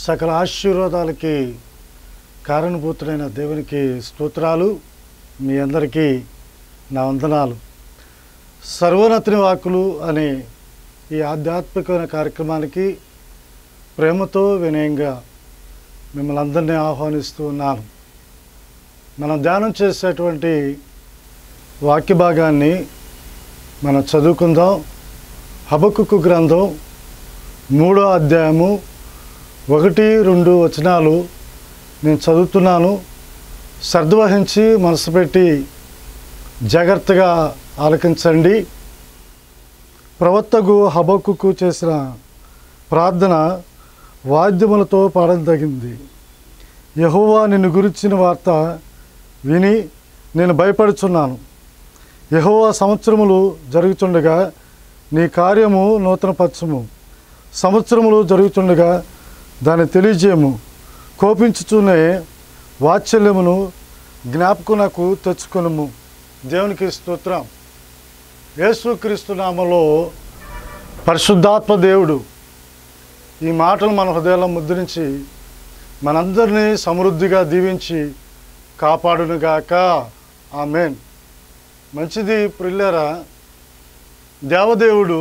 సకల ఆశీర్వాదాలకి కారణభూతుడైన దేవునికి స్తోత్రాలు మీ అందరికీ నా వందనాలు సర్వోన్నతిని వాకులు అనే ఈ ఆధ్యాత్మికమైన కార్యక్రమానికి ప్రేమతో వినయంగా మిమ్మల్ని అందరినీ ఆహ్వానిస్తూ ఉన్నాను మనం ధ్యానం చేసేటువంటి వాక్య భాగాన్ని మనం చదువుకుందాం హబకుకు గ్రంథం మూడో అధ్యాయము ఒకటి రెండు వచనాలు నేను చదువుతున్నాను శ్రద్ధ వహించి మనసు పెట్టి జాగ్రత్తగా ఆలకించండి ప్రవక్తకు హబక్కుకు చేసిన ప్రార్థన వాద్యములతో పాడదగింది యహోవా నిన్ను గురించిన వార్త విని నేను భయపడుచున్నాను యహోవా సంవత్సరములు జరుగుతుండగా నీ కార్యము నూతనపరచము సంవత్సరములు జరుగుతుండగా దాన్ని తెలియజేయము కోపించుతూనే వాత్సల్యమును జ్ఞాపకునకు తెచ్చుకొనుము దేవునికి స్తోత్రం యేసుక్రీస్తు నామలో పరిశుద్ధాత్మ దేవుడు ఈ మాటలు మన హృదయాల్లో ముద్రించి మనందరినీ సమృద్ధిగా దీవించి కాపాడునుగాక ఆమెన్ మంచిది ప్రిల్లరా దేవదేవుడు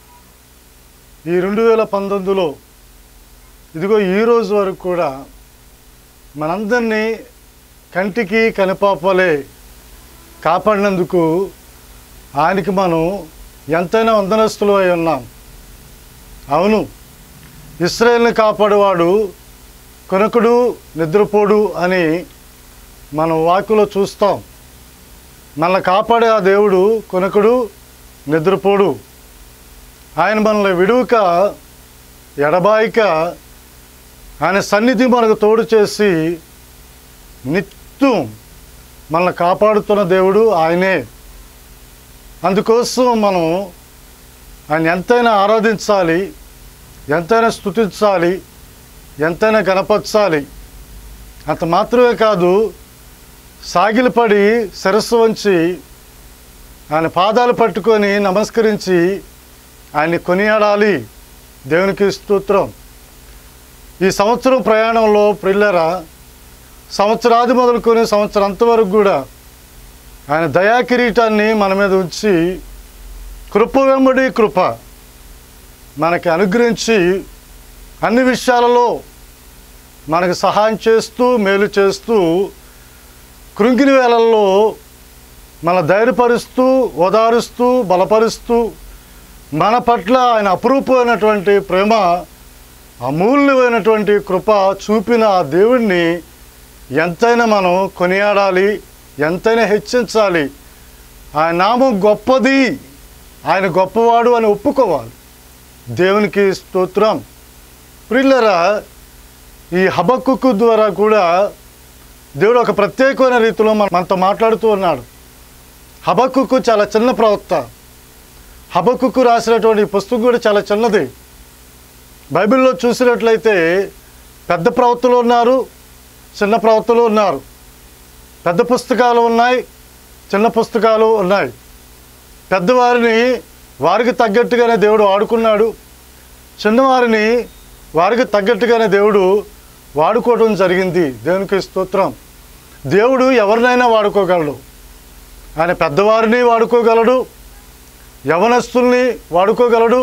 ఈ రెండు వేల పంతొమ్మిదిలో ఇదిగో ఈ రోజు వరకు కూడా మనందరినీ కంటికి కనిపాపలే కాపాడినందుకు ఆయనకి మనం ఎంతైనా వందనస్తులు అయి ఉన్నాం అవును ఇస్రాయేల్ని కాపాడేవాడు కొనకుడు నిద్రపోడు అని మనం వాకులో చూస్తాం మనల్ని కాపాడే ఆ దేవుడు కొనకుడు నిద్రపోడు ఆయన మనల్ని విడువక ఎడబాయిక ఆయన సన్నిధి మనకు తోడు చేసి నిత్యం మనల్ని కాపాడుతున్న దేవుడు ఆయనే అందుకోసం మనం ఆయన ఎంతైనా ఆరాధించాలి ఎంతైనా స్థుతించాలి ఎంతైనా గణపరచాలి అంత మాత్రమే కాదు సాగిలపడి శిరస్సు వంచి ఆయన పాదాలు పట్టుకొని నమస్కరించి ఆయన్ని కొనియాడాలి దేవునికి స్తోత్రం ఈ సంవత్సరం ప్రయాణంలో ప్రిల్లరా సంవత్సరాది మొదలుకొని సంవత్సరం అంతవరకు కూడా ఆయన దయా కిరీటాన్ని మన మీద ఉంచి కృప వెంబడి కృప మనకి అనుగ్రహించి అన్ని విషయాలలో మనకు సహాయం చేస్తూ మేలు చేస్తూ కృంగిని వేళల్లో మన ధైర్యపరుస్తూ ఓదారుస్తూ బలపరుస్తూ మన పట్ల ఆయన అపురూపమైనటువంటి ప్రేమ అమూల్యమైనటువంటి కృప చూపిన ఆ దేవుణ్ణి ఎంతైనా మనం కొనియాడాలి ఎంతైనా హెచ్చించాలి ఆయన నామం గొప్పది ఆయన గొప్పవాడు అని ఒప్పుకోవాలి దేవునికి స్తోత్రం ప్రిల్లరా ఈ హబక్కుకు ద్వారా కూడా దేవుడు ఒక ప్రత్యేకమైన రీతిలో మన మనతో మాట్లాడుతూ ఉన్నాడు హబక్కుకు చాలా చిన్న ప్రవక్త హబక్కుకు రాసినటువంటి ఈ పుస్తకం కూడా చాలా చిన్నది బైబిల్లో చూసినట్లయితే పెద్ద ప్రవక్తలు ఉన్నారు చిన్న ప్రవక్తలు ఉన్నారు పెద్ద పుస్తకాలు ఉన్నాయి చిన్న పుస్తకాలు ఉన్నాయి పెద్దవారిని వారికి తగ్గట్టుగానే దేవుడు ఆడుకున్నాడు చిన్నవారిని వారికి తగ్గట్టుగానే దేవుడు వాడుకోవడం జరిగింది దేవునికి స్తోత్రం దేవుడు ఎవరినైనా వాడుకోగలడు ఆయన పెద్దవారిని వాడుకోగలడు యవనస్తుల్ని వాడుకోగలడు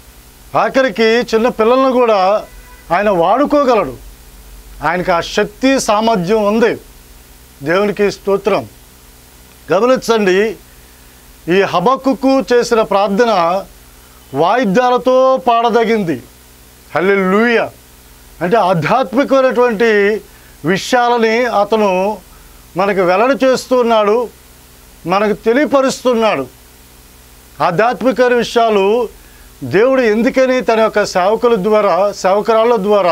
ఆఖరికి చిన్న పిల్లలను కూడా ఆయన వాడుకోగలడు ఆయనకి ఆ శక్తి సామర్థ్యం ఉంది దేవునికి స్తోత్రం గమనించండి ఈ హబక్కుకు చేసిన ప్రార్థన వాయిద్యాలతో పాడదగింది హల్లెలూయ అంటే ఆధ్యాత్మికమైనటువంటి విషయాలని అతను మనకు వెల్లడి చేస్తున్నాడు మనకు తెలియపరుస్తున్నాడు ఆధ్యాత్మిక విషయాలు దేవుడు ఎందుకని తన యొక్క సేవకుల ద్వారా సేవకురాళ్ళ ద్వారా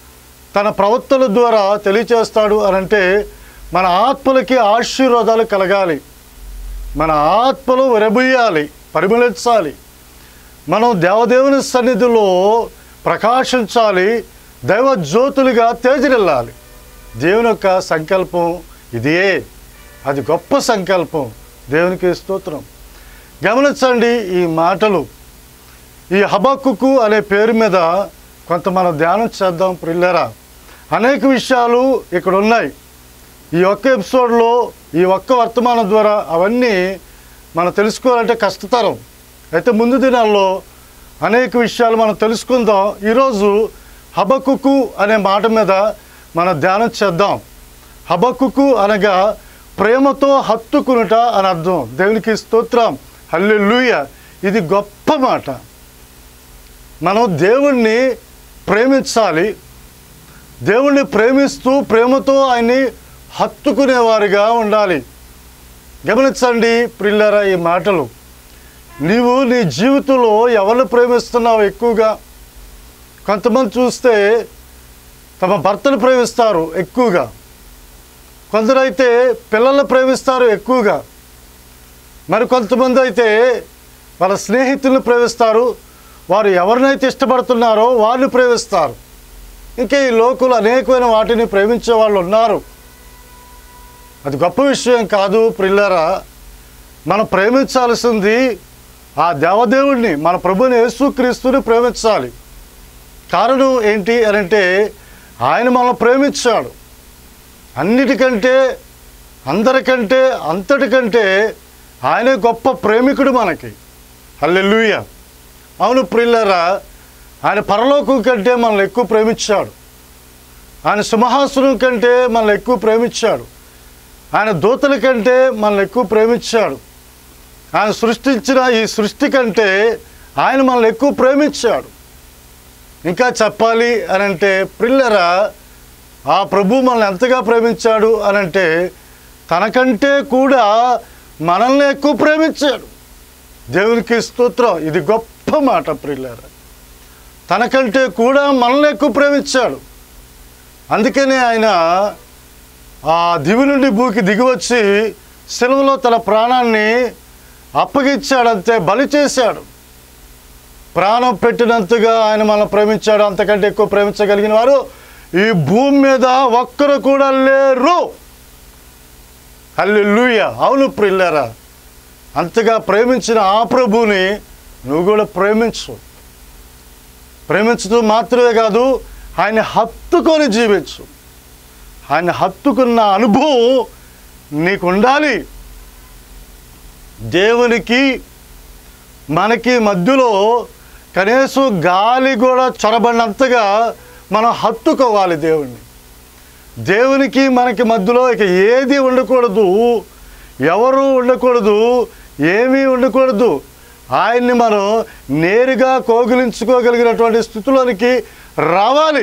తన ప్రవక్తల ద్వారా తెలియచేస్తాడు అని అంటే మన ఆత్మలకి ఆశీర్వాదాలు కలగాలి మన ఆత్మలు విరబుయ్యాలి పరిమళించాలి మనం దేవదేవుని సన్నిధిలో ప్రకాశించాలి దైవ జ్యోతులుగా తేజరిల్లాలి దేవుని యొక్క సంకల్పం ఇదే అది గొప్ప సంకల్పం దేవునికి స్తోత్రం గమనించండి ఈ మాటలు ఈ హబక్కుకు అనే పేరు మీద కొంత మనం ధ్యానం చేద్దాం ప్రిల్లరా అనేక విషయాలు ఇక్కడ ఉన్నాయి ఈ ఒక్క ఎపిసోడ్లో ఈ ఒక్క వర్తమానం ద్వారా అవన్నీ మనం తెలుసుకోవాలంటే కష్టతరం అయితే ముందు దినాల్లో అనేక విషయాలు మనం తెలుసుకుందాం ఈరోజు హబకుకు అనే మాట మీద మనం ధ్యానం చేద్దాం హబకుకు అనగా ప్రేమతో హత్తుకునుట అని అర్థం దేవునికి స్తోత్రం హల్లెలూయ ఇది గొప్ప మాట మనం దేవుణ్ణి ప్రేమించాలి దేవుణ్ణి ప్రేమిస్తూ ప్రేమతో ఆయన్ని హత్తుకునేవారిగా ఉండాలి గమనించండి ప్రిల్లరా ఈ మాటలు నీవు నీ జీవితంలో ఎవరిని ప్రేమిస్తున్నావు ఎక్కువగా కొంతమంది చూస్తే తమ భర్తను ప్రేమిస్తారు ఎక్కువగా కొందరైతే పిల్లల్ని ప్రేమిస్తారు ఎక్కువగా మరి కొంతమంది అయితే వాళ్ళ స్నేహితులను ప్రేమిస్తారు వారు ఎవరినైతే ఇష్టపడుతున్నారో వారిని ప్రేమిస్తారు ఇంకా ఈ లోకులు అనేకమైన వాటిని ప్రేమించే వాళ్ళు ఉన్నారు అది గొప్ప విషయం కాదు ప్రిల్లరా మనం ప్రేమించాల్సింది ఆ దేవదేవుడిని మన ప్రభుని యేసుక్రీస్తుని ప్రేమించాలి కారణం ఏంటి అని అంటే ఆయన మనల్ని ప్రేమించాడు అన్నిటికంటే అందరికంటే అంతటికంటే ఆయనే గొప్ప ప్రేమికుడు మనకి హల్లెలూయ అవును ప్రిల్లరా ఆయన పరలోకం కంటే మనల్ని ఎక్కువ ప్రేమించాడు ఆయన సింహాసనం కంటే మనల్ని ఎక్కువ ప్రేమించాడు ఆయన దూతల కంటే మనల్ని ఎక్కువ ప్రేమించాడు ఆయన సృష్టించిన ఈ సృష్టి కంటే ఆయన మనల్ని ఎక్కువ ప్రేమించాడు ఇంకా చెప్పాలి అని అంటే ప్రిల్లరా ఆ ప్రభు మనల్ని ఎంతగా ప్రేమించాడు అని అంటే తనకంటే కూడా మనల్ని ఎక్కువ ప్రేమించాడు దేవునికి స్తోత్రం ఇది గొప్ప మాట ప్రిల్లరా తనకంటే కూడా మనల్ని ఎక్కువ ప్రేమించాడు అందుకనే ఆయన ఆ దివి నుండి భూకి దిగివచ్చి సెలవులో తన ప్రాణాన్ని అప్పగించాడంతే బలి చేశాడు ప్రాణం పెట్టినంతగా ఆయన మనల్ని ప్రేమించాడు అంతకంటే ఎక్కువ ప్రేమించగలిగిన వారు ఈ భూమి మీద ఒక్కరు కూడా లేరు హల్లెలూయ అవును ప్రిల్లరా అంతగా ప్రేమించిన ఆ ప్రభుని నువ్వు కూడా ప్రేమించు ప్రేమించడం మాత్రమే కాదు ఆయన హత్తుకొని జీవించు ఆయన హత్తుకున్న అనుభవం నీకు ఉండాలి దేవునికి మనకి మధ్యలో కనీసం గాలి కూడా చొరబడినంతగా మనం హత్తుకోవాలి దేవుణ్ణి దేవునికి మనకి మధ్యలో ఇక ఏది ఉండకూడదు ఎవరు ఉండకూడదు ఏమీ ఉండకూడదు ఆయన్ని మనం నేరుగా కోగిలించుకోగలిగినటువంటి స్థితిలోనికి రావాలి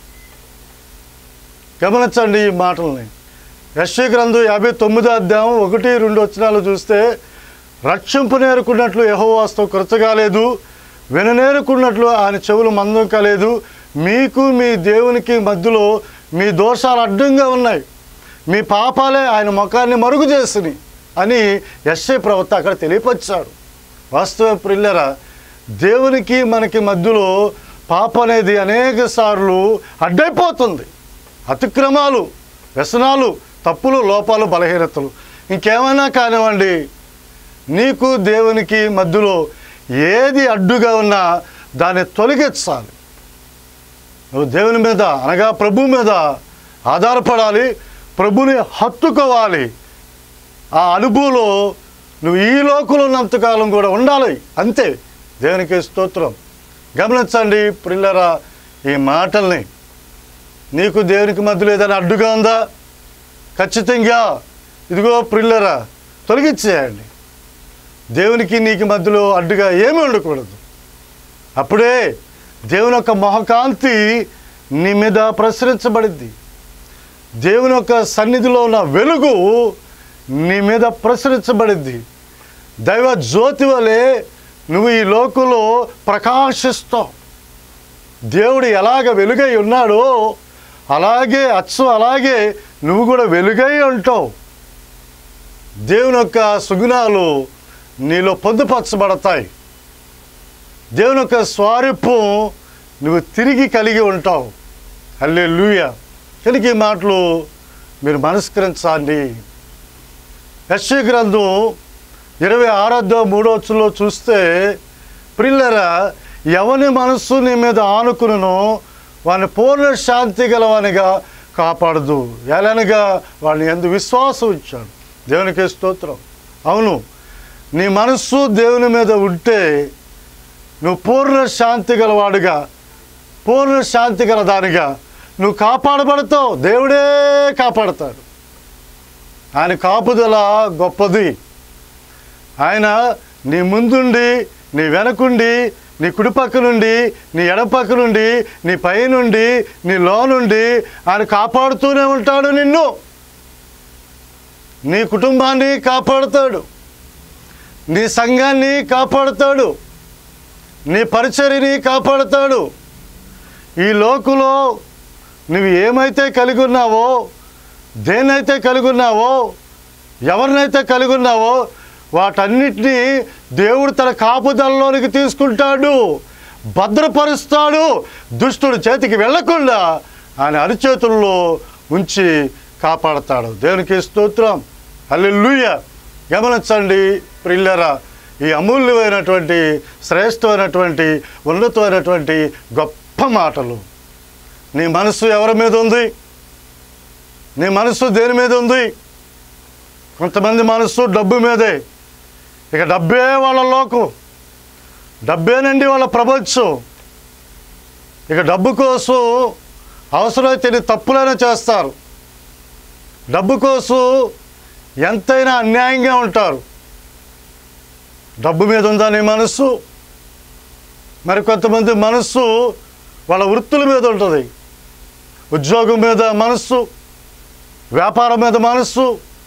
గమనించండి ఈ మాటల్ని యశ్వ గ్రంథం యాభై తొమ్మిదో అధ్యాయం ఒకటి రెండు వచనాలు చూస్తే రక్షింపు నేరుకున్నట్లు యహోవాస్తో కృతగాలేదు విననేరుకున్నట్లు ఆయన చెవులు మందం కాలేదు మీకు మీ దేవునికి మధ్యలో మీ దోషాలు అడ్డంగా ఉన్నాయి మీ పాపాలే ఆయన ముఖాన్ని మరుగు చేసినాయి అని యశ్ఐ ప్రవక్త అక్కడ తెలియపరిచాడు వాస్తవ ప్రిల్లర దేవునికి మనకి మధ్యలో పాప అనేది అనేక సార్లు అడ్డైపోతుంది అతిక్రమాలు వ్యసనాలు తప్పులు లోపాలు బలహీనతలు ఇంకేమైనా కానివ్వండి నీకు దేవునికి మధ్యలో ఏది అడ్డుగా ఉన్నా దాన్ని తొలగించాలి నువ్వు దేవుని మీద అనగా ప్రభు మీద ఆధారపడాలి ప్రభుని హత్తుకోవాలి ఆ అనుభవంలో నువ్వు ఈ లోకంలో ఉన్నంతకాలం కూడా ఉండాలి అంతే దేవునికి స్తోత్రం గమనించండి ప్రిల్లరా ఈ మాటల్ని నీకు దేవునికి మధ్యలో ఏదైనా అడ్డుగా ఉందా ఖచ్చితంగా ఇదిగో ప్రిల్లరా తొలగించేయండి దేవునికి నీకు మధ్యలో అడ్డుగా ఏమీ ఉండకూడదు అప్పుడే దేవుని యొక్క మొహకాంతి నీ మీద ప్రసరించబడింది దేవుని యొక్క సన్నిధిలో ఉన్న వెలుగు నీ మీద ప్రసరించబడింది దైవ జ్యోతి వలె నువ్వు ఈ లోకంలో ప్రకాశిస్తావు దేవుడు ఎలాగ వెలుగై ఉన్నాడో అలాగే అచ్చం అలాగే నువ్వు కూడా వెలుగై ఉంటావు దేవుని యొక్క సుగుణాలు నీలో పొందుపరచబడతాయి దేవుని యొక్క స్వారూప్యం నువ్వు తిరిగి కలిగి ఉంటావు అల్లే లూయ కనుక ఈ మాటలు మీరు మనస్కరించండి యశ్వ గ్రంథం ఇరవై ఆరాధ్య మూడో వచ్చులో చూస్తే ప్రిల్లరా ఎవని మనస్సు నీ మీద ఆనుకును వాని పూర్ణ శాంతి గలవానిగా కాపాడదు ఎలానగా వాడిని ఎందు విశ్వాసం ఇచ్చాడు దేవునికి స్తోత్రం అవును నీ మనస్సు దేవుని మీద ఉంటే నువ్వు పూర్ణ శాంతి గలవాడుగా పూర్ణ శాంతి గల దానిగా నువ్వు కాపాడబడతావు దేవుడే కాపాడతాడు ఆయన కాపుదల గొప్పది ఆయన నీ ముందుండి నీ వెనకుండి నీ కుడిపక్క నుండి నీ ఎడపక్క నుండి నీ పై నుండి నీ లో నుండి ఆయన కాపాడుతూనే ఉంటాడు నిన్ను నీ కుటుంబాన్ని కాపాడుతాడు నీ సంఘాన్ని కాపాడుతాడు నీ పరిచర్ని కాపాడుతాడు ఈ లోకులో నువ్వు ఏమైతే కలిగి ఉన్నావో దేన్నైతే కలిగి ఉన్నావో ఎవరినైతే కలిగి ఉన్నావో వాటన్నిటినీ దేవుడు తన కాపుదలలోనికి తీసుకుంటాడు భద్రపరుస్తాడు దుష్టుడు చేతికి వెళ్లకుండా ఆయన అరిచేతుల్లో ఉంచి కాపాడతాడు దేవునికి స్తోత్రం హల్లెలూయ గమనించండి ప్రిల్లరా ఈ అమూల్యమైనటువంటి శ్రేష్టమైనటువంటి ఉన్నతమైనటువంటి గొప్ప మాటలు నీ మనసు ఎవరి మీద ఉంది నీ మనసు దేని మీద ఉంది కొంతమంది మనసు డబ్బు మీదే ఇక డబ్బే వాళ్ళ లోకం డబ్బేనండి వాళ్ళ ప్రపంచం ఇక డబ్బు కోసం అవసరమైతే ఎన్ని తప్పులైనా చేస్తారు డబ్బు కోసం ఎంతైనా అన్యాయంగా ఉంటారు డబ్బు మీద ఉందా నీ మనస్సు మరి కొంతమంది మనస్సు వాళ్ళ వృత్తుల మీద ఉంటుంది ఉద్యోగం మీద మనస్సు వ్యాపారం మీద మనస్సు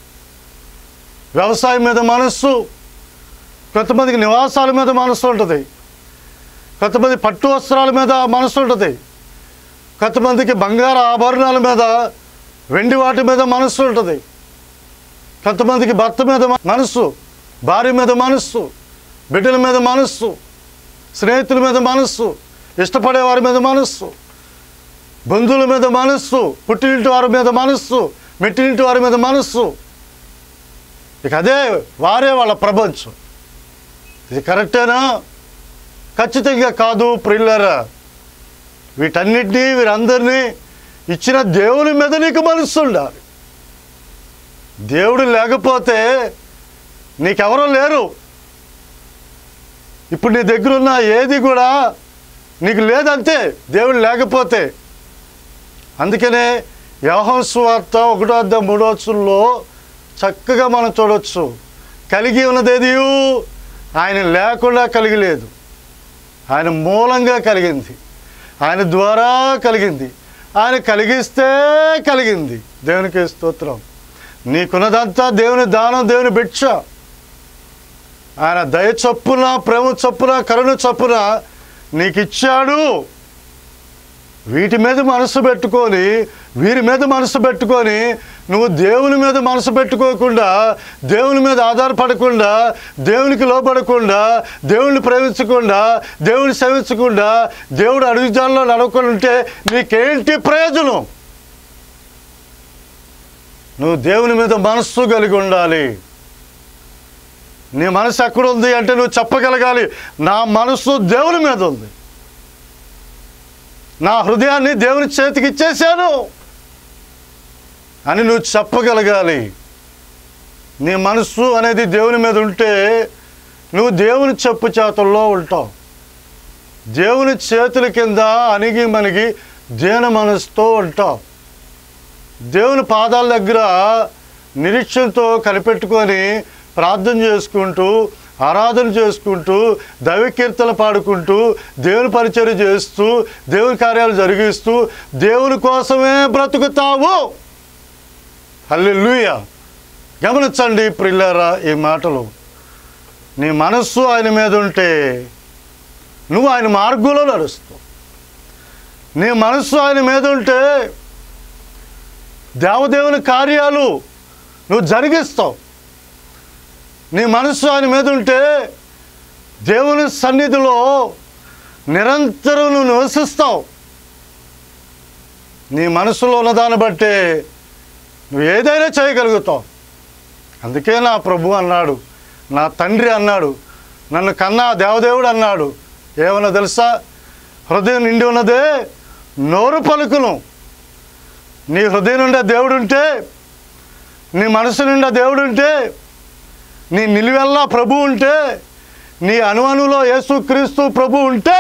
వ్యవసాయం మీద మనస్సు కొంతమందికి నివాసాల మీద మనస్సు ఉంటుంది కొంతమంది పట్టు వస్త్రాల మీద మనస్సు ఉంటుంది కొంతమందికి బంగారు ఆభరణాల మీద వెండి వాటి మీద మనస్సు ఉంటుంది కొంతమందికి భర్త మీద మ- మనస్సు భార్య మీద మనస్సు బిడ్డల మీద మనస్సు స్నేహితుల మీద మనస్సు ఇష్టపడే వారి మీద మనస్సు బంధువుల మీద మనస్సు పుట్టినింటి వారి మీద మనస్సు మెట్టినింటి వారి మీద మనస్సు ఇక అదే వారే వాళ్ళ ప్రపంచం ఇది కరెక్టేనా ఖచ్చితంగా కాదు ప్రిల్లరా వీటన్నిటినీ వీరందరినీ ఇచ్చిన దేవుని మీద నీకు మనస్సు ఉండాలి దేవుడు లేకపోతే నీకెవరో లేరు ఇప్పుడు నీ దగ్గర ఉన్న ఏది కూడా నీకు లేదంతే దేవుడు లేకపోతే అందుకనే యోహన్ సువార్త ఒకటో అద్దె మూడో వచ్చుల్లో చక్కగా మనం చూడొచ్చు కలిగి ఉన్నదేది ఆయన లేకుండా కలిగి లేదు ఆయన మూలంగా కలిగింది ఆయన ద్వారా కలిగింది ఆయన కలిగిస్తే కలిగింది దేవునికి స్తోత్రం నీకున్నదంతా దేవుని దానం దేవుని భిక్ష ఆయన దయ చొప్పున ప్రేమ చొప్పున కరుణ చొప్పున నీకు ఇచ్చాడు వీటి మీద మనసు పెట్టుకొని వీరి మీద మనసు పెట్టుకొని నువ్వు దేవుని మీద మనసు పెట్టుకోకుండా దేవుని మీద ఆధారపడకుండా దేవునికి లోపడకుండా దేవుని ప్రేమించకుండా దేవుని సేవించకుండా దేవుడు అడుగుజాల్లో నడవకుండా ఉంటే నీకేంటి ప్రయోజనం నువ్వు దేవుని మీద మనస్సు కలిగి ఉండాలి నీ మనసు ఎక్కడుంది అంటే నువ్వు చెప్పగలగాలి నా మనస్సు దేవుని మీద ఉంది నా హృదయాన్ని దేవుని చేతికి ఇచ్చేశాను అని నువ్వు చెప్పగలగాలి నీ మనస్సు అనేది దేవుని మీద ఉంటే నువ్వు దేవుని చెప్పు చేతుల్లో ఉంటావు దేవుని చేతుల కింద అణిగి మనిగి దేన మనసుతో ఉంటావు దేవుని పాదాల దగ్గర నిరీక్షణతో కనిపెట్టుకొని ప్రార్థన చేసుకుంటూ ఆరాధన చేసుకుంటూ దైవ కీర్తన పాడుకుంటూ దేవుని పరిచయం చేస్తూ దేవుని కార్యాలు జరిగిస్తూ దేవుని కోసమే బ్రతుకుతావు హల్లెలూయా గమనించండి ప్రిల్లరా ఈ మాటలు నీ మనస్సు ఆయన మీద ఉంటే నువ్వు ఆయన మార్గంలో నడుస్తావు నీ మనస్సు ఆయన మీద ఉంటే దేవదేవుని కార్యాలు నువ్వు జరిగిస్తావు నీ మనస్సు ఆయన మీద ఉంటే దేవుని సన్నిధిలో నిరంతరం నువ్వు నివసిస్తావు నీ మనసులో ఉన్న దాన్ని బట్టే నువ్వు ఏదైనా చేయగలుగుతావు అందుకే నా ప్రభు అన్నాడు నా తండ్రి అన్నాడు నన్ను కన్నా దేవదేవుడు అన్నాడు ఏమన్నా తెలుసా హృదయం నిండి ఉన్నదే నోరు పలుకును నీ హృదయం నుండి దేవుడు ఉంటే నీ మనసు నిండా దేవుడు ఉంటే నీ నిలువెల్లా ప్రభు ఉంటే నీ అణువణులో యేసుక్రీస్తు ప్రభు ఉంటే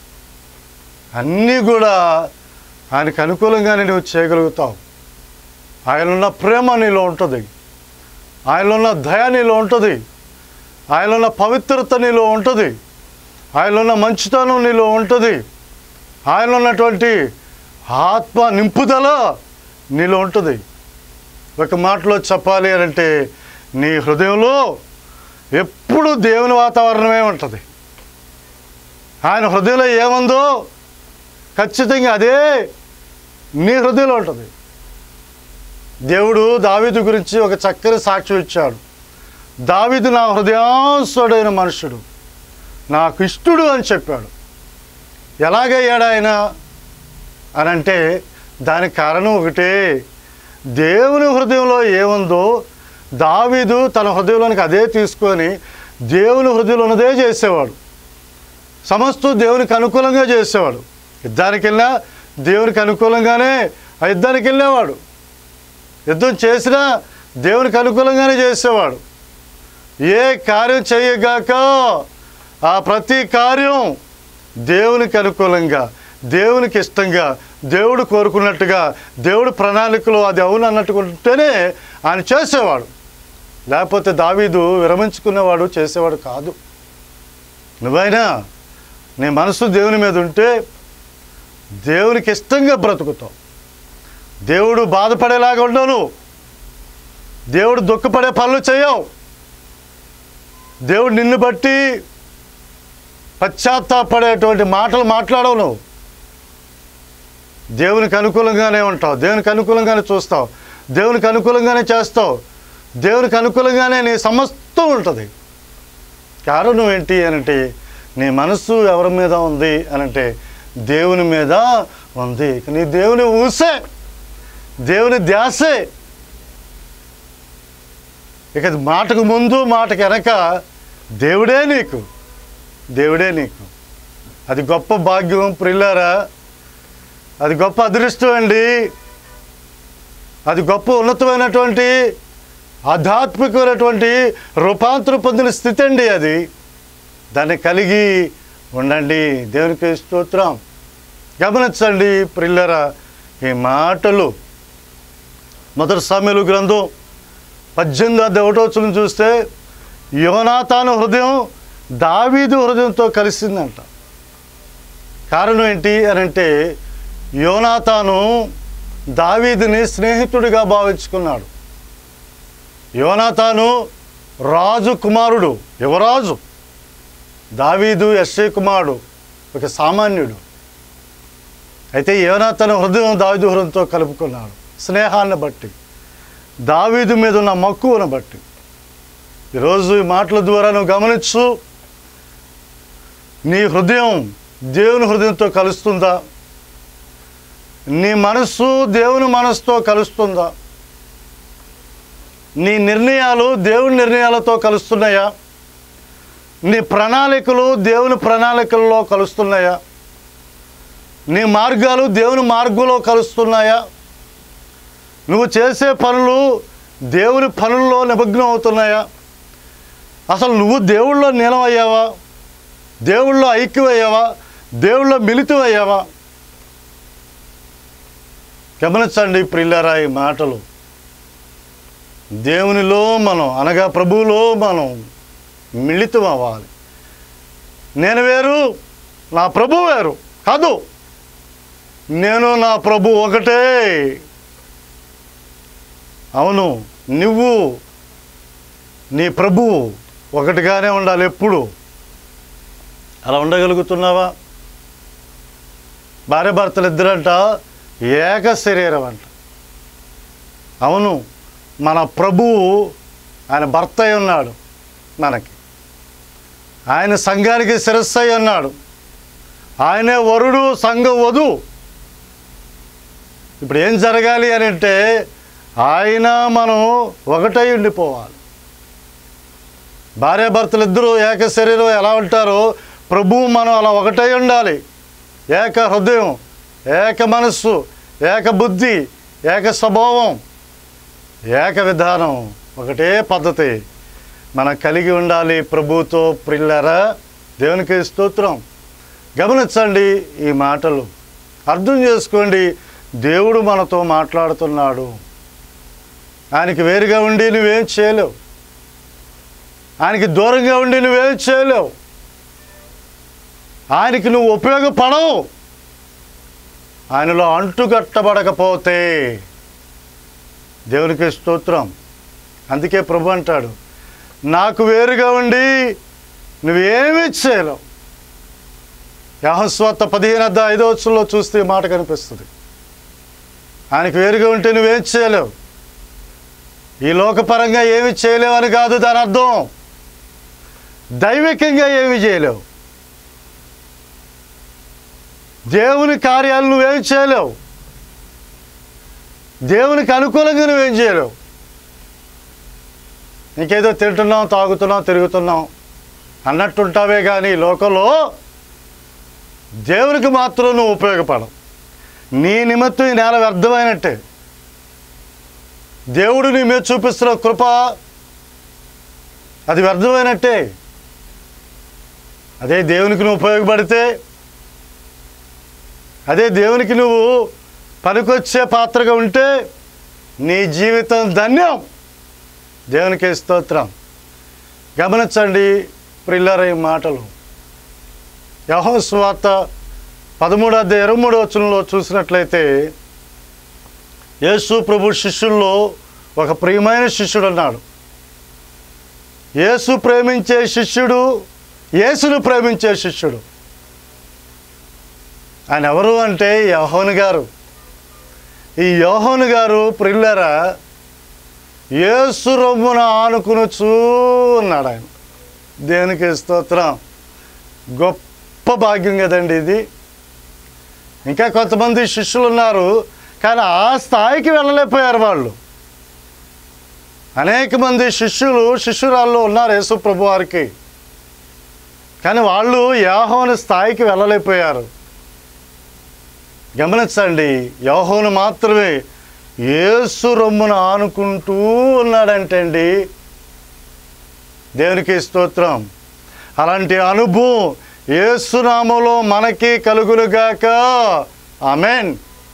అన్నీ కూడా ఆయనకు అనుకూలంగానే నువ్వు చేయగలుగుతావు ఆయన ఉన్న ప్రేమ నీలో ఉంటుంది ఆయనలో ఉన్న దయ నీలో ఉంటుంది ఆయనలో ఉన్న పవిత్రత నీలో ఉంటుంది ఆయనలో ఉన్న మంచితనం నీలో ఉంటుంది ఆయనలో ఉన్నటువంటి ఆత్మ నింపుదల నీలో ఉంటుంది ఒక మాటలో చెప్పాలి అని అంటే నీ హృదయంలో ఎప్పుడు దేవుని వాతావరణమే ఉంటుంది ఆయన హృదయంలో ఏముందో ఖచ్చితంగా అదే నీ హృదయంలో ఉంటుంది దేవుడు దావీదు గురించి ఒక చక్కని సాక్ష్యం ఇచ్చాడు దావీదు నా హృదయాంసుడైన మనుషుడు నాకు ఇష్టడు అని చెప్పాడు ఎలాగయ్యాడు ఆయన అని అంటే దానికి కారణం ఒకటే దేవుని హృదయంలో ఏముందో దావీదు తన హృదయంలోనికి అదే తీసుకొని దేవుని హృదయంలో ఉన్నదే చేసేవాడు సమస్తం దేవునికి అనుకూలంగా చేసేవాడు యుద్ధానికి వెళ్ళినా దేవునికి అనుకూలంగానే ఆ యుద్ధానికి వెళ్ళేవాడు యుద్ధం చేసినా దేవునికి అనుకూలంగానే చేసేవాడు ఏ కార్యం చేయగాక ఆ ప్రతి కార్యం దేవునికి అనుకూలంగా దేవునికి ఇష్టంగా దేవుడు కోరుకున్నట్టుగా దేవుడు ప్రణాళికలో అది అవును అన్నట్టుకుంటేనే ఆయన చేసేవాడు లేకపోతే దావీదు విరమించుకునేవాడు చేసేవాడు కాదు నువ్వైనా నీ మనసు దేవుని మీద ఉంటే దేవునికి ఇష్టంగా బ్రతుకుతావు దేవుడు బాధపడేలాగా ఉండవు దేవుడు దుఃఖపడే పనులు చేయవు దేవుడు నిన్ను బట్టి పశ్చాత్తాపడేటువంటి మాటలు మాట్లాడవు నువ్వు దేవునికి అనుకూలంగానే ఉంటావు దేవునికి అనుకూలంగానే చూస్తావు దేవునికి అనుకూలంగానే చేస్తావు దేవునికి అనుకూలంగానే నీ సమస్తం ఉంటుంది కారణం ఏంటి అనంటే నీ మనస్సు ఎవరి మీద ఉంది అనంటే దేవుని మీద ఉంది ఇక నీ దేవుని ఊసే దేవుని ధ్యాసే ఇక మాటకు ముందు మాటకు వెనక దేవుడే నీకు దేవుడే నీకు అది గొప్ప భాగ్యం ప్రిల్లారా అది గొప్ప అదృష్టం అండి అది గొప్ప ఉన్నతమైనటువంటి ఆధ్యాత్మికమైనటువంటి రూపాంతరం పొందిన స్థితి అండి అది దాన్ని కలిగి ఉండండి దేవునికి స్తోత్రం గమనించండి ప్రిల్లరా ఈ మాటలు మొదటి సమయలు గ్రంథం పద్దెనిమిది అద్దె ఒకటోచులను చూస్తే యోనాతాను హృదయం దావీదు హృదయంతో కలిసిందంట కారణం ఏంటి అని అంటే యోనాతాను దావీదుని స్నేహితుడిగా భావించుకున్నాడు యోనాతాను రాజు కుమారుడు యువరాజు దావీదు యశ్వ కుమారుడు ఒక సామాన్యుడు అయితే యోనాతన హృదయం దావీదు హృదయంతో కలుపుకున్నాడు స్నేహాన్ని బట్టి దావీదు మీద ఉన్న మక్కువను బట్టి ఈరోజు ఈ మాటల ద్వారా నువ్వు గమనించు నీ హృదయం దేవుని హృదయంతో కలుస్తుందా నీ మనస్సు దేవుని మనసుతో కలుస్తుందా నీ నిర్ణయాలు దేవుని నిర్ణయాలతో కలుస్తున్నాయా నీ ప్రణాళికలు దేవుని ప్రణాళికల్లో కలుస్తున్నాయా నీ మార్గాలు దేవుని మార్గంలో కలుస్తున్నాయా నువ్వు చేసే పనులు దేవుని పనుల్లో నిమగ్నం అవుతున్నాయా అసలు నువ్వు దేవుళ్ళో నీలమయ్యావా దేవుళ్ళో ఐక్యమయ్యావా దేవుళ్ళో మిలితమయ్యావా గమనించండి ప్రిల్లరా ఈ మాటలు దేవునిలో మనం అనగా ప్రభువులో మనం మిళితం అవ్వాలి నేను వేరు నా ప్రభు వేరు కాదు నేను నా ప్రభు ఒకటే అవును నువ్వు నీ ప్రభువు ఒకటిగానే ఉండాలి ఎప్పుడు అలా ఉండగలుగుతున్నావా భార్య భర్తలు ఇద్దరంట ఏక శరీరం అంట అవును మన ప్రభువు ఆయన భర్త అయి ఉన్నాడు మనకి ఆయన సంఘానికి శిరస్సు అయి ఉన్నాడు ఆయనే వరుడు సంఘ వధు ఇప్పుడు ఏం జరగాలి అని అంటే ఆయన మనం ఒకటై ఉండిపోవాలి భార్యాభర్తలు ఇద్దరూ ఏక శరీరం ఎలా ఉంటారో ప్రభువు మనం అలా ఒకటై ఉండాలి ఏక హృదయం ఏక మనస్సు ఏక బుద్ధి ఏక స్వభావం ఏక విధానం ఒకటే పద్ధతి మనం కలిగి ఉండాలి ప్రభుతో ప్రిల్లరా దేవునికి స్తోత్రం గమనించండి ఈ మాటలు అర్థం చేసుకోండి దేవుడు మనతో మాట్లాడుతున్నాడు ఆయనకి వేరుగా ఉండి నువ్వేం చేయలేవు ఆయనకి దూరంగా ఉండి నువ్వేం చేయలేవు ఆయనకి నువ్వు ఉపయోగపడవు ఆయనలో అంటుకట్టబడకపోతే దేవునికి స్తోత్రం అందుకే ప్రభు అంటాడు నాకు వేరుగా ఉండి నువ్వేమీ చేయలేవు యహస్వార్త పదిహేను అద్ద ఐదో వచ్చంలో చూస్తే ఈ మాట కనిపిస్తుంది ఆయనకు వేరుగా ఉంటే నువ్వేం చేయలేవు ఈ లోకపరంగా ఏమి చేయలేవు అని కాదు దాని అర్థం దైవికంగా ఏమి చేయలేవు దేవుని కార్యాలు నువ్వేం చేయలేవు దేవునికి అనుకూలంగా నువ్వేం చేయలేవు నీకేదో తింటున్నాం తాగుతున్నాం తిరుగుతున్నాం అన్నట్టుంటావే కానీ ఈ లోకంలో దేవునికి మాత్రం నువ్వు ఉపయోగపడవు నీ నిమిత్తం ఈ నేల వ్యర్థమైనట్టే దేవుడు నీ మీద చూపిస్తున్న కృప అది వ్యర్థమైనట్టే అదే దేవునికి నువ్వు ఉపయోగపడితే అదే దేవునికి నువ్వు పనికొచ్చే పాత్రగా ఉంటే నీ జీవితం ధన్యం దేవునికి స్తోత్రం గమనించండి ప్రిల్లర ఈ మాటలు యహోస్వార్త పదమూడు అధ్యాయ ఇరవై మూడు వచనంలో చూసినట్లయితే యేసు ప్రభు శిష్యుల్లో ఒక ప్రియమైన శిష్యుడు ఉన్నాడు యేసు ప్రేమించే శిష్యుడు యేసును ప్రేమించే శిష్యుడు ఆయన ఎవరు అంటే యోహోను గారు ఈ యోహోను గారు ప్రిల్లరా యేసు రొమ్మున ఆనుకునుచూ ఉన్నాడు ఆయన దేవునికి స్తోత్రం గొప్ప భాగ్యం కదండి ఇది ఇంకా కొంతమంది శిష్యులు ఉన్నారు కానీ ఆ స్థాయికి వెళ్ళలేకపోయారు వాళ్ళు అనేక మంది శిష్యులు శిష్యురాళ్ళు ఉన్నారు యేసు ప్రభు వారికి కానీ వాళ్ళు యాహోని స్థాయికి వెళ్ళలేకపోయారు గమనించండి యోహోను మాత్రమే యేసు రొమ్మున ఆనుకుంటూ ఉన్నాడంటండి దేవునికి స్తోత్రం అలాంటి అనుభవం యేసునామలో మనకి కలుగులుగాక ఆమెన్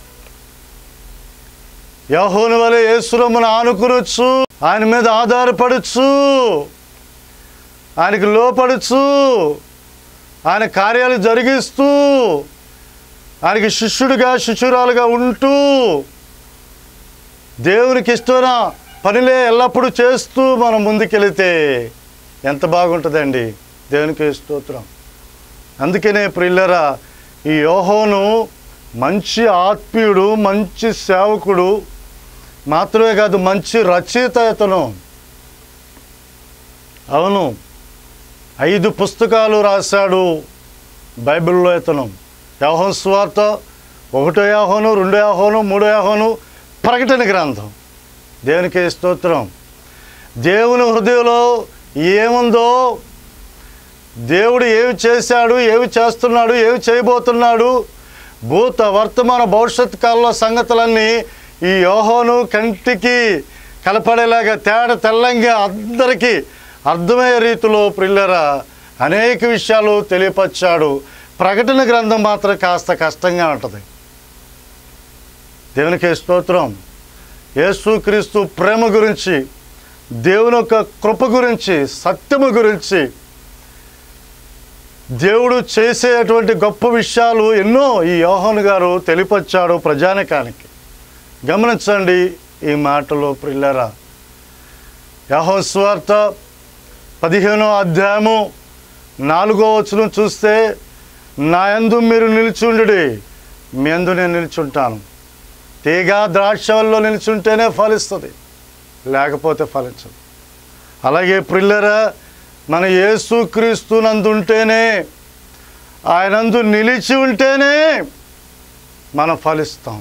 యహోని వలె యేసురమ్మను ఆనుకునొచ్చు ఆయన మీద ఆధారపడచ్చు ఆయనకి లోపడచ్చు ఆయన కార్యాలు జరిగిస్తూ ఆయనకి శిష్యుడిగా శిష్యురాలుగా ఉంటూ దేవునికి ఇష్టమైన పనిలే ఎల్లప్పుడూ చేస్తూ మనం ముందుకెళితే ఎంత బాగుంటుందండి దేవునికి స్తోత్రం అందుకనే ప్రిల్లరా ఈ యోహోను మంచి ఆత్మీయుడు మంచి సేవకుడు మాత్రమే కాదు మంచి రచయిత ఇతను అవును ఐదు పుస్తకాలు రాశాడు బైబిల్లో ఇతను యాహోన్ స్వార్త ఒకటో యాహోను రెండో యాహోను మూడో యాహోను ప్రకటన గ్రంథం దేవునికి స్తోత్రం దేవుని హృదయంలో ఏముందో దేవుడు ఏమి చేశాడు ఏమి చేస్తున్నాడు ఏమి చేయబోతున్నాడు భూత వర్తమాన భవిష్యత్ కాలంలో సంగతులన్నీ ఈ యోహోను కంటికి కలపడేలాగా తేడ తెల్లంగా అందరికీ అర్థమయ్యే రీతిలో ప్రిల్లరా అనేక విషయాలు తెలియపరిచాడు ప్రకటన గ్రంథం మాత్రం కాస్త కష్టంగా ఉంటుంది దేవునికి స్తోత్రం యేసుక్రీస్తు ప్రేమ గురించి దేవుని యొక్క కృప గురించి సత్యము గురించి దేవుడు చేసేటువంటి గొప్ప విషయాలు ఎన్నో ఈ యోహన్ గారు తెలిపచ్చాడు ప్రజానికానికి గమనించండి ఈ మాటలు ప్రిల్లరా యహోన్ స్వార్త పదిహేనో అధ్యాయము నాలుగో వచనం చూస్తే నా యందు మీరు నిలిచుండు మీ యందు నేను నిల్చుంటాను తీగ ద్రాక్షల్లో నిల్చుంటేనే ఫలిస్తుంది లేకపోతే ఫలించదు అలాగే ప్రిల్లరా మన యేసు క్రీస్తు నందుంటేనే ఆయనందు నిలిచి ఉంటేనే మనం ఫలిస్తాం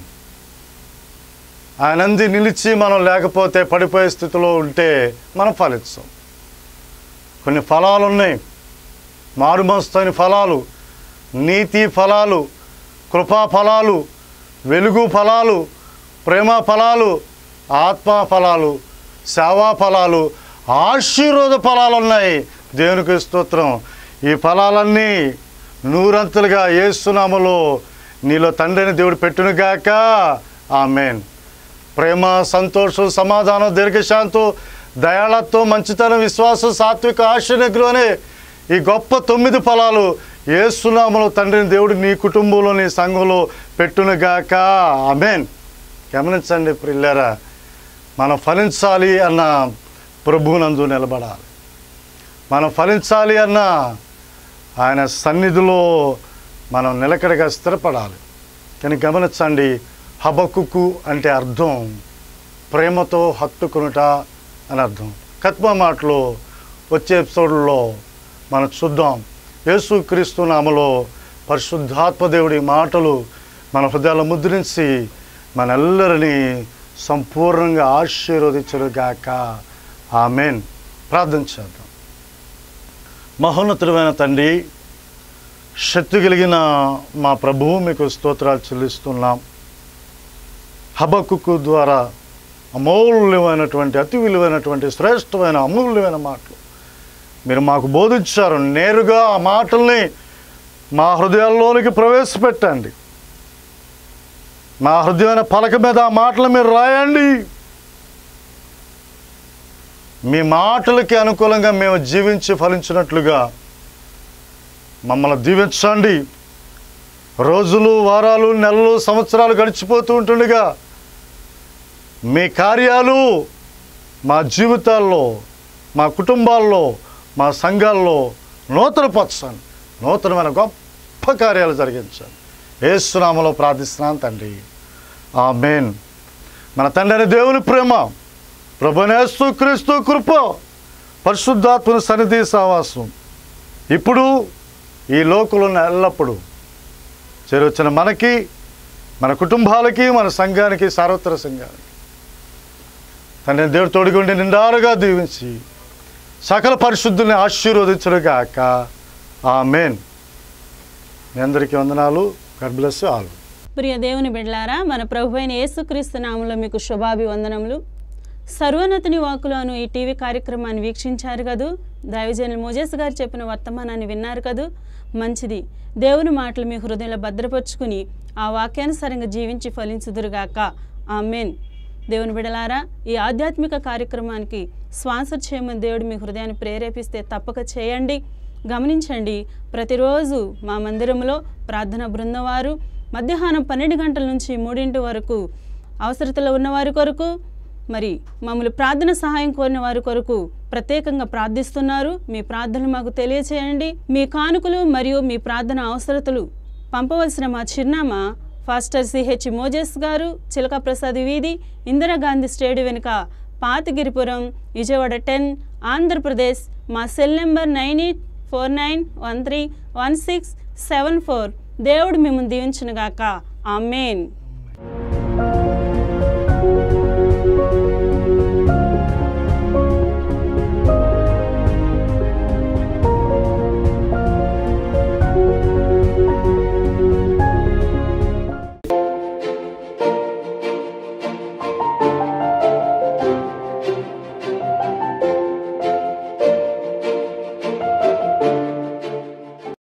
ఆయనంది నిలిచి మనం లేకపోతే పడిపోయే స్థితిలో ఉంటే మనం ఫలిస్తాం కొన్ని ఫలాలు ఉన్నాయి మారుమస్తైన ఫలాలు నీతి ఫలాలు కృపా ఫలాలు వెలుగు ఫలాలు ప్రేమ ఫలాలు ఆత్మ ఫలాలు సేవా ఫలాలు ఆశీర్వాద ఫలాలు ఉన్నాయి దేవునికి స్తోత్రం ఈ ఫలాలన్నీ నూరంతులుగా ఏసునామలో నీలో తండ్రిని దేవుడు పెట్టునుగాక ఆమెన్ ప్రేమ సంతోషం సమాధానం దీర్ఘశాంతం దయాళత్వం మంచితనం విశ్వాసం సాత్విక ఆశనిగ్రహం అనే ఈ గొప్ప తొమ్మిది ఫలాలు ఏసునామలో తండ్రిని దేవుడు నీ కుటుంబంలో నీ సంఘంలో పెట్టునుగాక ఆమెన్ గమనించండి ప్రిల్లరా మనం ఫలించాలి అన్న ప్రభువునందు నిలబడాలి మనం ఫలించాలి అన్న ఆయన సన్నిధిలో మనం నిలకడగా స్థిరపడాలి కానీ గమనించండి హబక్కుకు అంటే అర్థం ప్రేమతో హత్తుకునుట అని అర్థం కత్మ మాటలో వచ్చే ఎపిసోడ్లో మనం చూద్దాం యేసుక్రీస్తు నామలో పరిశుద్ధాత్మ దేవుడి మాటలు మన హృదయాలు ముద్రించి మనెల్లరినీ సంపూర్ణంగా ఆశీర్వదించరుగాక ఆమెన్ ప్రార్థన చేద్దాం మహోన్నతుడమైన తండ్రి శక్తి కలిగిన మా ప్రభువు మీకు స్తోత్రాలు చెల్లిస్తున్నాం హబక్కుకు ద్వారా అమూల్యమైనటువంటి అతి విలువైనటువంటి శ్రేష్టమైన అమూల్యమైన మాటలు మీరు మాకు బోధించారు నేరుగా ఆ మాటల్ని మా హృదయాల్లోనికి ప్రవేశపెట్టండి మా హృదయమైన పలక మీద ఆ మాటలు మీరు రాయండి మీ మాటలకి అనుకూలంగా మేము జీవించి ఫలించినట్లుగా మమ్మల్ని దీవించండి రోజులు వారాలు నెలలు సంవత్సరాలు గడిచిపోతూ ఉంటుండగా మీ కార్యాలు మా జీవితాల్లో మా కుటుంబాల్లో మా సంఘాల్లో నూతనపరచండి నూతనమైన గొప్ప కార్యాలు జరిగించండి ఏసునామలో ప్రార్థిస్తున్నాను తండ్రి ఆ మెయిన్ మన తండ్రి దేవుని ప్రేమ ప్రభునేస్తు క్రీస్తు కృప పరిశుద్ధాత్మని సన్నిధి సావాసం ఇప్పుడు ఈ లోకంలో ఉన్న ఎల్లప్పుడూ చేరొచ్చిన మనకి మన కుటుంబాలకి మన సంఘానికి సార్వత్ర సంఘానికి తండ్రి దేవుడు తోడుగుండి నిండారుగా దీవించి సకల పరిశుద్ధుల్ని ఆశీర్వదించుడుగాక ఆ మెయిన్ మీ అందరికీ వందనాలు గడ్ బ్లెస్ ఆల్ ప్రియ దేవుని బిడ్లారా మన ప్రభు అయిన యేసుక్రీస్తు నామంలో మీకు శుభాభివందనములు సర్వోన్నతుని వాకులోను ఈ టీవీ కార్యక్రమాన్ని వీక్షించారు కదూ దైవజనులు మోజేస్ గారు చెప్పిన వర్తమానాన్ని విన్నారు కదూ మంచిది దేవుని మాటలు మీ హృదయంలో భద్రపరుచుకుని ఆ వాక్యానుసారంగా జీవించి ఫలించుదురుగాక ఆమెన్ దేవుని బిడలారా ఈ ఆధ్యాత్మిక కార్యక్రమానికి స్పాన్సర్ చేయమని దేవుడు మీ హృదయాన్ని ప్రేరేపిస్తే తప్పక చేయండి గమనించండి ప్రతిరోజు మా మందిరంలో ప్రార్థన బృందం వారు మధ్యాహ్నం పన్నెండు గంటల నుంచి మూడింటి వరకు అవసరతలో ఉన్నవారి కొరకు మరి మమ్మల్ని ప్రార్థన సహాయం కోరిన వారి కొరకు ప్రత్యేకంగా ప్రార్థిస్తున్నారు మీ ప్రార్థనలు మాకు తెలియచేయండి మీ కానుకలు మరియు మీ ప్రార్థన అవసరతలు పంపవలసిన మా చిరునామా ఫాస్టర్ సిహెచ్ మోజెస్ గారు చిలక ప్రసాద్ వీధి ఇందిరాగాంధీ స్టేడియం వెనుక పాతగిరిపురం విజయవాడ టెన్ ఆంధ్రప్రదేశ్ మా cell number nine eight four nine one three one six seven four దేవుడు మిమ్మల్ని దీవించునుగాక ఆమెన్